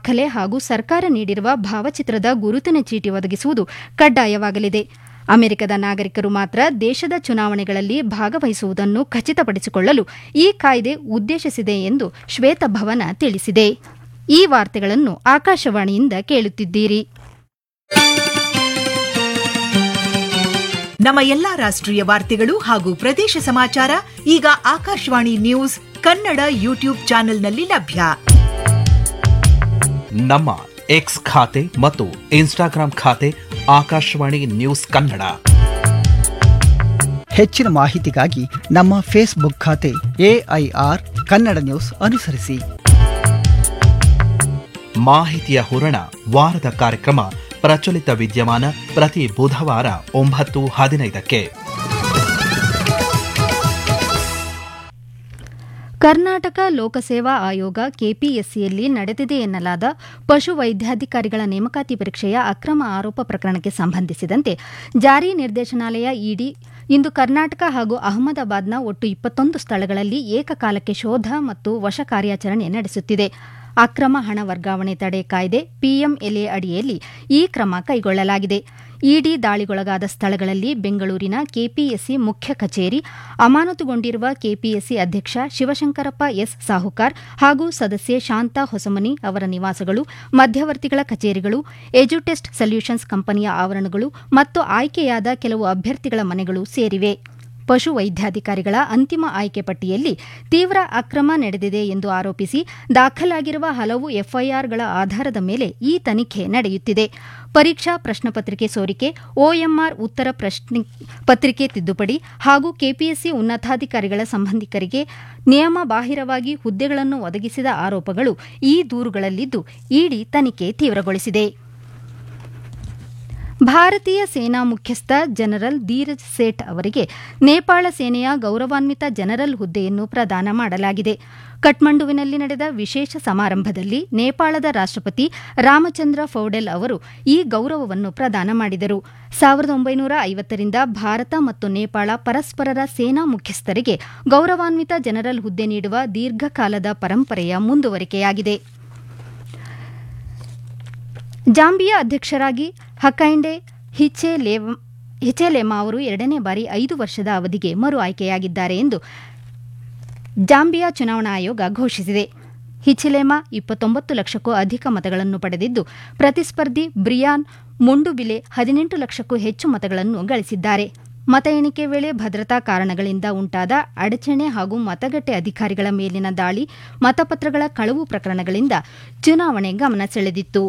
ದಾಖಲೆ ಹಾಗೂ ಸರ್ಕಾರ ನೀಡಿರುವ ಭಾವಚಿತ್ರದ ಗುರುತಿನ ಚೀಟಿ ಒದಗಿಸುವುದು ಕಡ್ಡಾಯವಾಗಲಿದೆ ಅಮೆರಿಕದ ನಾಗರಿಕರು ಮಾತ್ರ ದೇಶದ ಚುನಾವಣೆಗಳಲ್ಲಿ ಭಾಗವಹಿಸುವುದನ್ನು ಖಚಿತಪಡಿಸಿಕೊಳ್ಳಲು ಈ ಕಾಯ್ದೆ ಉದ್ದೇಶಿಸಿದೆ ಎಂದು ಶ್ವೇತಭವನ ತಿಳಿಸಿದೆ ಈ ವಾರ್ತೆಗಳನ್ನು ಆಕಾಶವಾಣಿಯಿಂದ ಕೇಳುತ್ತಿದ್ದೀರಿ ನಮ್ಮ ಎಲ್ಲಾ ರಾಷ್ಟ್ರೀಯ ವಾರ್ತೆಗಳು ಹಾಗೂ ಪ್ರದೇಶ ಸಮಾಚಾರ ಈಗ ಆಕಾಶವಾಣಿ ನ್ಯೂಸ್ ಕನ್ನಡ ಯೂಟ್ಯೂಬ್ ಚಾನೆಲ್ನಲ್ಲಿ ಲಭ್ಯ ನಮ್ಮ ಎಕ್ಸ್ ಖಾತೆ ಮತ್ತು ಇನ್ಸ್ಟಾಗ್ರಾಂ ಖಾತೆ ಆಕಾಶವಾಣಿ ನ್ಯೂಸ್ ಕನ್ನಡ ಹೆಚ್ಚಿನ ಮಾಹಿತಿಗಾಗಿ ನಮ್ಮ ಫೇಸ್ಬುಕ್ ಖಾತೆ ಎಐಆರ್ ಕನ್ನಡ ನ್ಯೂಸ್ ಅನುಸರಿಸಿ ಮಾಹಿತಿಯ ಹೂರಣ ವಾರದ ಕಾರ್ಯಕ್ರಮ ಪ್ರಚಲಿತ ವಿದ್ಯಮಾನ ಪ್ರತಿ ಬುಧವಾರ ಒಂಬತ್ತು ಹದಿನೈದಕ್ಕೆ ಕರ್ನಾಟಕ ಲೋಕಸೇವಾ ಆಯೋಗ ಕೆಪಿಎಸ್ಸಿಯಲ್ಲಿ ನಡೆದಿದೆ ಎನ್ನಲಾದ ಪಶು ವೈದ್ಯಾಧಿಕಾರಿಗಳ ನೇಮಕಾತಿ ಪರೀಕ್ಷೆಯ ಅಕ್ರಮ ಆರೋಪ ಪ್ರಕರಣಕ್ಕೆ ಸಂಬಂಧಿಸಿದಂತೆ ಜಾರಿ ನಿರ್ದೇಶನಾಲಯ ಇಡಿ ಇಂದು ಕರ್ನಾಟಕ ಹಾಗೂ ಅಹಮದಾಬಾದ್ನ ಒಟ್ಟು ಇಪ್ಪತ್ತೊಂದು ಸ್ಥಳಗಳಲ್ಲಿ ಏಕಕಾಲಕ್ಕೆ ಶೋಧ ಮತ್ತು ವಶ ಕಾರ್ಯಾಚರಣೆ ನಡೆಸುತ್ತಿದೆ ಅಕ್ರಮ ಹಣ ವರ್ಗಾವಣೆ ತಡೆ ಕಾಯ್ದೆ ಪಿಎಂಎಲ್ಎ ಅಡಿಯಲ್ಲಿ ಈ ಕ್ರಮ ಕೈಗೊಳ್ಳಲಾಗಿದೆ ಇಡಿ ದಾಳಿಗೊಳಗಾದ ಸ್ಥಳಗಳಲ್ಲಿ ಬೆಂಗಳೂರಿನ ಕೆಪಿಎಸ್ಸಿ ಮುಖ್ಯ ಕಚೇರಿ ಅಮಾನತುಗೊಂಡಿರುವ ಕೆಪಿಎಸ್ಸಿ ಅಧ್ಯಕ್ಷ ಶಿವಶಂಕರಪ್ಪ ಎಸ್ ಸಾಹುಕಾರ್ ಹಾಗೂ ಸದಸ್ಯೆ ಶಾಂತಾ ಹೊಸಮನಿ ಅವರ ನಿವಾಸಗಳು ಮಧ್ಯವರ್ತಿಗಳ ಕಚೇರಿಗಳು ಎಜುಟೆಸ್ಟ್ ಸೊಲ್ಯೂಷನ್ಸ್ ಕಂಪನಿಯ ಆವರಣಗಳು ಮತ್ತು ಆಯ್ಕೆಯಾದ ಕೆಲವು ಅಭ್ಯರ್ಥಿಗಳ ಮನೆಗಳು ಸೇರಿವೆ ಪಶು ವೈದ್ಯಾಧಿಕಾರಿಗಳ ಅಂತಿಮ ಆಯ್ಕೆ ಪಟ್ಟಿಯಲ್ಲಿ ತೀವ್ರ ಅಕ್ರಮ ನಡೆದಿದೆ ಎಂದು ಆರೋಪಿಸಿ ದಾಖಲಾಗಿರುವ ಹಲವು ಎಫ್ಐಆರ್ಗಳ ಆಧಾರದ ಮೇಲೆ ಈ ತನಿಖೆ ನಡೆಯುತ್ತಿದೆ ಪರೀಕ್ಷಾ ಪ್ರಶ್ನಪತ್ರಿಕೆ ಸೋರಿಕೆ ಒಎಂಆರ್ ಉತ್ತರ ಪ್ರಶ್ನೆ ಪತ್ರಿಕೆ ತಿದ್ದುಪಡಿ ಹಾಗೂ ಕೆಪಿಎಸ್ಸಿ ಉನ್ನತಾಧಿಕಾರಿಗಳ ಸಂಬಂಧಿಕರಿಗೆ ನಿಯಮ ಬಾಹಿರವಾಗಿ ಹುದ್ದೆಗಳನ್ನು ಒದಗಿಸಿದ ಆರೋಪಗಳು ಈ ದೂರುಗಳಲ್ಲಿದ್ದು ಇಡಿ ತನಿಖೆ ತೀವ್ರಗೊಳಿಸಿದೆ ಭಾರತೀಯ ಸೇನಾ ಮುಖ್ಯಸ್ಥ ಜನರಲ್ ಧೀರಜ್ ಸೇಠ್ ಅವರಿಗೆ ನೇಪಾಳ ಸೇನೆಯ ಗೌರವಾನ್ವಿತ ಜನರಲ್ ಹುದ್ದೆಯನ್ನು ಪ್ರದಾನ ಮಾಡಲಾಗಿದೆ ಕಠ್ಮಂಡುವಿನಲ್ಲಿ ನಡೆದ ವಿಶೇಷ ಸಮಾರಂಭದಲ್ಲಿ ನೇಪಾಳದ ರಾಷ್ಟಪತಿ ರಾಮಚಂದ್ರ ಫೌಡೆಲ್ ಅವರು ಈ ಗೌರವವನ್ನು ಪ್ರದಾನ ಮಾಡಿದರು ಸಾವಿರದ ಒಂಬೈನೂರ ಐವತ್ತರಿಂದ ಭಾರತ ಮತ್ತು ನೇಪಾಳ ಪರಸ್ಪರರ ಸೇನಾ ಮುಖ್ಯಸ್ಥರಿಗೆ ಗೌರವಾನ್ವಿತ ಜನರಲ್ ಹುದ್ದೆ ನೀಡುವ ದೀರ್ಘಕಾಲದ ಪರಂಪರೆಯ ಮುಂದುವರಿಕೆಯಾಗಿದೆ ಜಾಂಬಿಯಾ ಅಧ್ಯಕ್ಷರಾಗಿ ಹಕೈಂಡೆ ಹಿಚೆಲೆಮಾ ಅವರು ಎರಡನೇ ಬಾರಿ ಐದು ವರ್ಷದ ಅವಧಿಗೆ ಮರು ಆಯ್ಕೆಯಾಗಿದ್ದಾರೆ ಎಂದು ಜಾಂಬಿಯಾ ಚುನಾವಣಾ ಆಯೋಗ ಘೋಷಿಸಿದೆ ಹಿಚಿಲೆಮಾ ಇಪ್ಪತ್ತೊಂಬತ್ತು ಲಕ್ಷಕ್ಕೂ ಅಧಿಕ ಮತಗಳನ್ನು ಪಡೆದಿದ್ದು ಪ್ರತಿಸ್ಪರ್ಧಿ ಬ್ರಿಯಾನ್ ಮುಂಡುಬಿಲೆ ಹದಿನೆಂಟು ಲಕ್ಷಕ್ಕೂ ಹೆಚ್ಚು ಮತಗಳನ್ನು ಗಳಿಸಿದ್ದಾರೆ ಮತ ಎಣಿಕೆ ವೇಳೆ ಭದ್ರತಾ ಕಾರಣಗಳಿಂದ ಉಂಟಾದ ಅಡಚಣೆ ಹಾಗೂ ಮತಗಟ್ಟೆ ಅಧಿಕಾರಿಗಳ ಮೇಲಿನ ದಾಳಿ ಮತಪತ್ರಗಳ ಕಳವು ಪ್ರಕರಣಗಳಿಂದ ಚುನಾವಣೆ ಗಮನ ಸೆಳೆದಿತ್ತು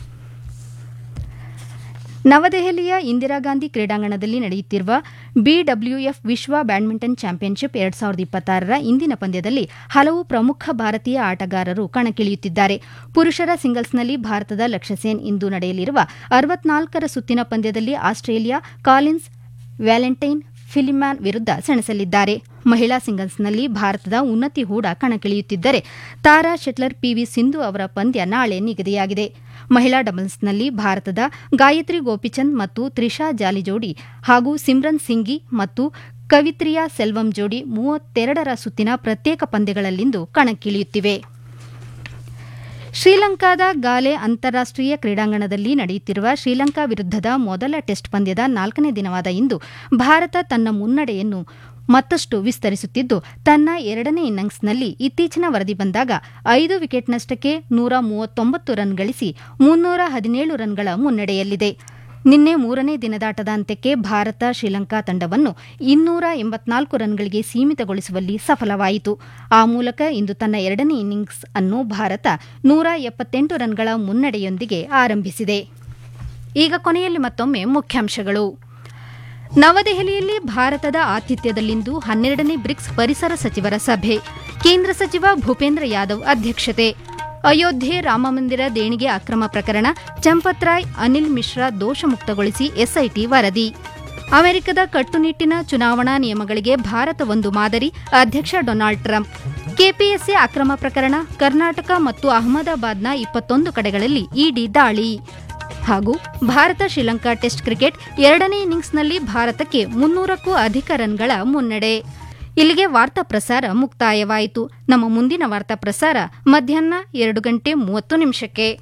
ನವದೆಹಲಿಯ ಇಂದಿರಾಗಾಂಧಿ ಕ್ರೀಡಾಂಗಣದಲ್ಲಿ ನಡೆಯುತ್ತಿರುವ ಬಿಡಬ್ಲ್ಯೂಎಫ್ ವಿಶ್ವ ಬ್ಯಾಡ್ಮಿಂಟನ್ ಚಾಂಪಿಯನ್ಶಿಪ್ ಎರಡ್ ಸಾವಿರದ ಇಪ್ಪತ್ತಾರರ ಇಂದಿನ ಪಂದ್ಯದಲ್ಲಿ ಹಲವು ಪ್ರಮುಖ ಭಾರತೀಯ ಆಟಗಾರರು ಕಣಕ್ಕಿಳಿಯುತ್ತಿದ್ದಾರೆ ಪುರುಷರ ಸಿಂಗಲ್ಸ್ನಲ್ಲಿ ಭಾರತದ ಲಕ್ಷ್ಯ ಸೇನ್ ಇಂದು ನಡೆಯಲಿರುವ ಅರವತ್ನಾಲ್ಕರ ಸುತ್ತಿನ ಪಂದ್ಯದಲ್ಲಿ ಆಸ್ಟ್ರೇಲಿಯಾ ಕಾಲಿನ್ಸ್ ವ್ಯಾಲೆಂಟೈನ್ ಫಿಲಿಮ್ಯಾನ್ ವಿರುದ್ಧ ಸೆಣಸಲಿದ್ದಾರೆ ಮಹಿಳಾ ಸಿಂಗಲ್ಸ್ನಲ್ಲಿ ಭಾರತದ ಉನ್ನತಿ ಹೂಡ ಕಣಕ್ಕಿಳಿಯುತ್ತಿದ್ದರೆ ತಾರಾ ಶೆಟ್ಲರ್ ಪಿವಿ ಸಿಂಧು ಅವರ ಪಂದ್ಯ ನಾಳೆ ನಿಗದಿಯಾಗಿದೆ ಮಹಿಳಾ ಡಬಲ್ಸ್ನಲ್ಲಿ ಭಾರತದ ಗಾಯತ್ರಿ ಗೋಪಿಚಂದ್ ಮತ್ತು ತ್ರಿಷಾ ಜಾಲಿ ಜೋಡಿ ಹಾಗೂ ಸಿಮ್ರನ್ ಸಿಂಗಿ ಮತ್ತು ಕವಿತ್ರಿಯಾ ಸೆಲ್ವಂ ಜೋಡಿ ಮೂವತ್ತೆರಡರ ಸುತ್ತಿನ ಪ್ರತ್ಯೇಕ ಪಂದ್ಯಗಳಲ್ಲಿಂದು ಕಣಕ್ಕಿಳಿಯುತ್ತಿವೆ ಶ್ರೀಲಂಕಾದ ಗಾಲೆ ಅಂತಾರಾಷ್ಟೀಯ ಕ್ರೀಡಾಂಗಣದಲ್ಲಿ ನಡೆಯುತ್ತಿರುವ ಶ್ರೀಲಂಕಾ ವಿರುದ್ಧದ ಮೊದಲ ಟೆಸ್ಟ್ ಪಂದ್ಯದ ನಾಲ್ಕನೇ ದಿನವಾದ ಇಂದು ಭಾರತ ತನ್ನ ಮುನ್ನಡೆಯನ್ನು ಮತ್ತಷ್ಟು ವಿಸ್ತರಿಸುತ್ತಿದ್ದು ತನ್ನ ಎರಡನೇ ಇನ್ನಿಂಗ್ಸ್ನಲ್ಲಿ ಇತ್ತೀಚಿನ ವರದಿ ಬಂದಾಗ ಐದು ವಿಕೆಟ್ನಷ್ಟಕ್ಕೆ ನೂರ ಮೂವತ್ತೊಂಬತ್ತು ರನ್ ಗಳಿಸಿ ಮುನ್ನೂರ ಹದಿನೇಳು ರನ್ಗಳ ಮುನ್ನಡೆಯಲ್ಲಿದೆ ನಿನ್ನೆ ಮೂರನೇ ದಿನದಾಟದ ಅಂತ್ಯಕ್ಕೆ ಭಾರತ ಶ್ರೀಲಂಕಾ ತಂಡವನ್ನು ಇನ್ನೂರ ಎಂಬತ್ನಾಲ್ಕು ರನ್ಗಳಿಗೆ ಸೀಮಿತಗೊಳಿಸುವಲ್ಲಿ ಸಫಲವಾಯಿತು ಆ ಮೂಲಕ ಇಂದು ತನ್ನ ಎರಡನೇ ಇನ್ನಿಂಗ್ಸ್ ಅನ್ನು ಭಾರತ ನೂರ ಎಪ್ಪತ್ತೆಂಟು ರನ್ಗಳ ಮುನ್ನಡೆಯೊಂದಿಗೆ ಆರಂಭಿಸಿದೆ ಈಗ ಕೊನೆಯಲ್ಲಿ ಮತ್ತೊಮ್ಮೆ ಮುಖ್ಯಾಂಶಗಳು ನವದೆಹಲಿಯಲ್ಲಿ ಭಾರತದ ಆತಿಥ್ಯದಲ್ಲಿಂದು ಹನ್ನೆರಡನೇ ಬ್ರಿಕ್ಸ್ ಪರಿಸರ ಸಚಿವರ ಸಭೆ ಕೇಂದ್ರ ಸಚಿವ ಭೂಪೇಂದ್ರ ಯಾದವ್ ಅಧ್ಯಕ್ಷತೆ ಅಯೋಧ್ಯೆ ರಾಮಮಂದಿರ ದೇಣಿಗೆ ಅಕ್ರಮ ಪ್ರಕರಣ ಚಂಪತ್ರಾಯ್ ಅನಿಲ್ ಮಿಶ್ರಾ ದೋಷ ಮುಕ್ತಗೊಳಿಸಿ ಎಸ್ಐಟಿ ವರದಿ ಅಮೆರಿಕದ ಕಟ್ಟುನಿಟ್ಟಿನ ಚುನಾವಣಾ ನಿಯಮಗಳಿಗೆ ಭಾರತ ಒಂದು ಮಾದರಿ ಅಧ್ಯಕ್ಷ ಡೊನಾಲ್ಡ್ ಟ್ರಂಪ್ ಕೆಪಿಎಸ್ಸಿ ಅಕ್ರಮ ಪ್ರಕರಣ ಕರ್ನಾಟಕ ಮತ್ತು ಅಹಮದಾಬಾದ್ನ ಇಪ್ಪತ್ತೊಂದು ಕಡೆಗಳಲ್ಲಿ ಇಡಿ ದಾಳಿ ಹಾಗೂ ಭಾರತ ಶ್ರೀಲಂಕಾ ಟೆಸ್ಟ್ ಕ್ರಿಕೆಟ್ ಎರಡನೇ ಇನ್ನಿಂಗ್ಸ್ನಲ್ಲಿ ಭಾರತಕ್ಕೆ ಮುನ್ನೂರಕ್ಕೂ ಅಧಿಕ ರನ್ಗಳ ಮುನ್ನಡೆ ಇಲ್ಲಿಗೆ ವಾರ್ತಾ ಪ್ರಸಾರ ಮುಕ್ತಾಯವಾಯಿತು ನಮ್ಮ ಮುಂದಿನ ವಾರ್ತಾ ಪ್ರಸಾರ ಮಧ್ಯಾಹ್ನ ಎರಡು ಗಂಟೆ ಮೂವತ್ತು ನಿಮಿಷಕ್ಕೆ